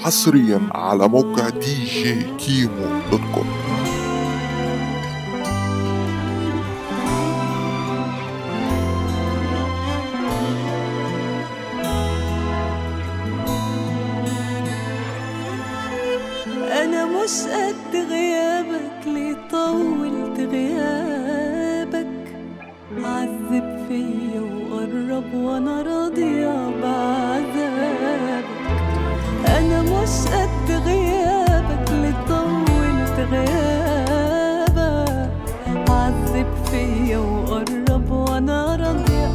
حصريا على موقع دي جي كيمو دوت كوم أنا مش قد غيابك ليه طولت غيابك عذب فيا وقرب وأنا راضية بعذابك أنا مش قد غيابك ليه طولت غيابك عذب فيا وقرب وأنا راضية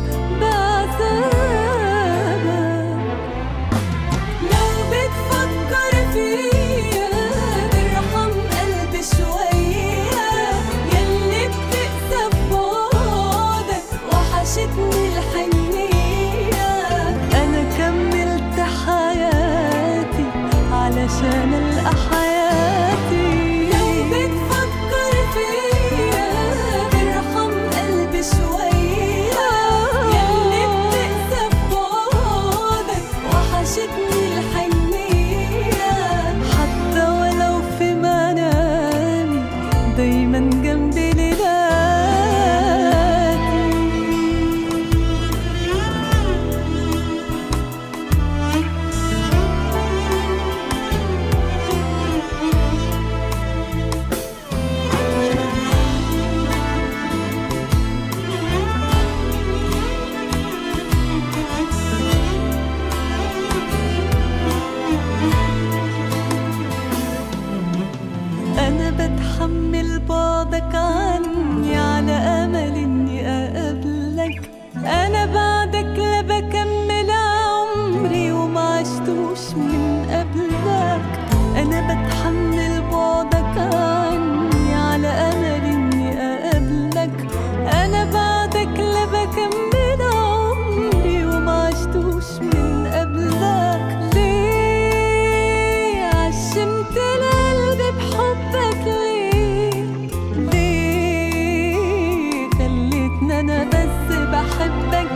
بعذابك لو بتفكر فيا ارحم قلبي شوية يلي بتقسى ببعدك وحشتني الحنية أنا كملت حياتي علشان ألقى حياتي لو بتفكر فيا ارحم قلبي شوية يلي بتقسى ببعدك وحشتني الحنية حتى ولو في منامي دايما جنبي ليلاتي أنا بتحمل بعدك عني على أمل إني أقابلك أنا بعدك لا بكمل عمري وما عشتوش من قبلك أنا بتحمل بعدك عني على أمل إني أقابلك أنا بعدك لا بكمل عمري وما عشتوش من قبلك ليه عشمت القلب بحبك ليه ليه خليتني انا بس بحبك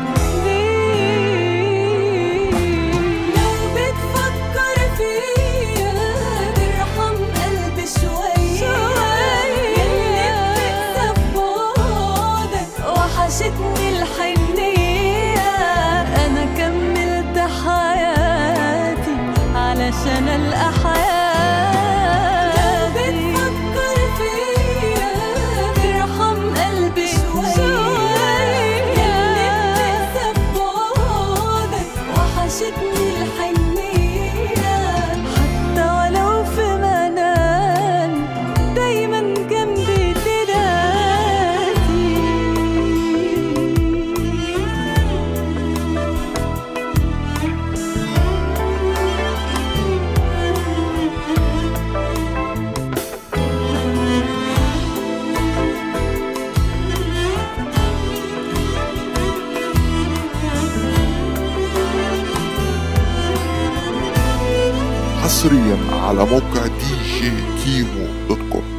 ليه لو بتفكر فيا ارحم قلبي شوية يلي بتقسى ببعدك وحشتني الحنية أنا كملت حياتي علشان ألقى حياتي لو بتفكر فيا ارحم قلبي شوية يلي بتقسى ببعدك وحشتني الحنية حتى ولو في منامي دايما جنبي ليلاتي حصريا على موقع دي جي كيمو دوت كوم